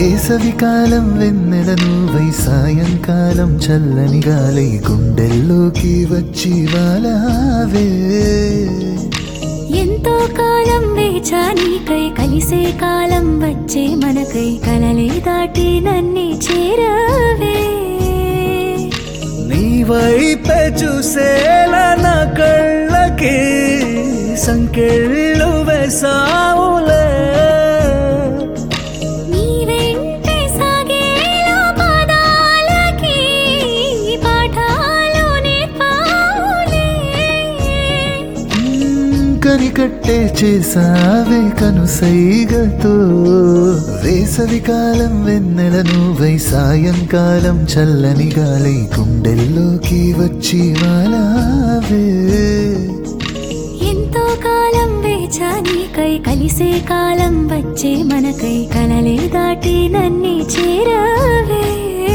వేసవి కాలం వెన్నెల నువ్వై సాయంకాలం చల్లని గాలి గుండెల్లోకి వచ్చి వాలావే ఎంతో కాలం వేచా నీకై కలిసే కాలం వచ్చే మనకై కలలే దాటి నన్ని చేరవే నీ వైపే చూసేలా నా కళ్ళకి సంకెళ్ళు వేసావులే నీ వెంటే సాగేలా పాదాలకి పాఠాలు నేర్పావులే కనికట్టే చేసావే కనుసైగతో వేసవి కాలం వెన్నెల నువ్వై సాయంకాలం చల్లని గాలి గుండెల్లోకి వచ్చి వాలావే ఎంతో కాలం వేచా నీకై కలిసే కాలం వచ్చే మనకై కలలే దాటి నన్ని చేరవే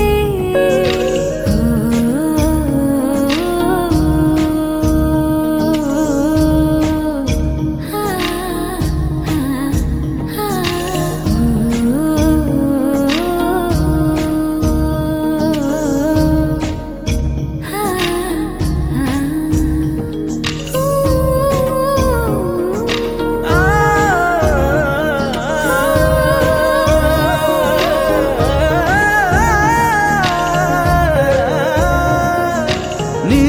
నీ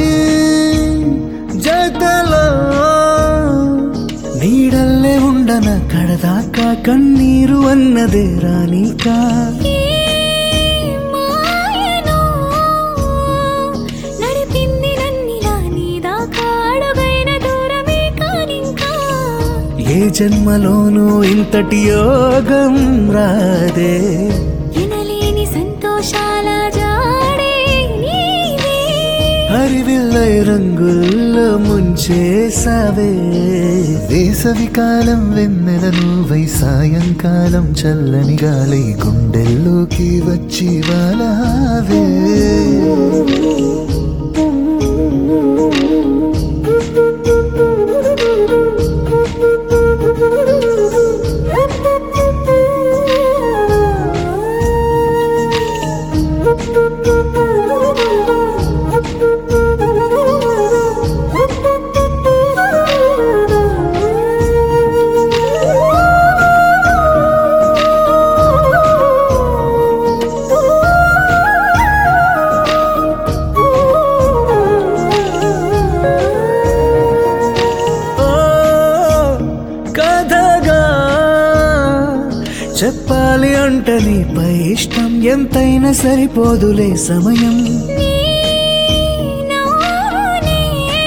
జతలో నీడల్లే ఉండన కడదాకా కన్నీరు అన్నదే రానికా మాయను నడిపింది నన్నిలా నీదాకా అడుగైన దూరమే కానింకా ఏ జన్మలోనూ ఇంతటి యోగం రాదే ఎనలేని సంతోషాల జాడే నీవే హరివిల్లై రంగుల్లో ముంచేసావే వేసవి కాలం వెన్నెల నువ్వై సాయంకాలం చల్లని గాలి గుండెల్లోకి వచ్చి వాలావే ఓ కథగా చెప్పాలి అంటే నీపై ఇష్టం ఎంతైనా సరిపోదులే సమయం నవ్వునే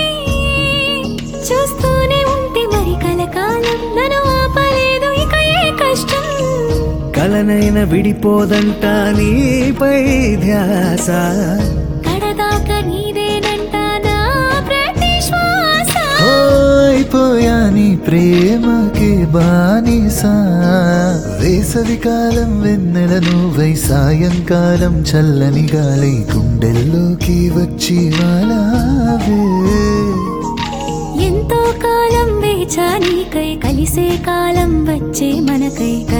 చూస్తూనే ఉంటే మరి కలకాలం నన్ను ఆపలేదు ఇక ఏ కష్టం కలనైన విడిపోదంట నీపై ధ్యాస కడదాకా నీదేనంట నా ప్రతి శ్వాస అయిపోయా నీ ప్రేమకి బానిసా వేసవి కాలం వెన్నెల నువ్వై సాయంకాలం చల్లని గాలి గుండెల్లోకి వచ్చి వాలావే ఎంతో కాలం వేచా నీకై కలిసే కాలం వచ్చే మనకై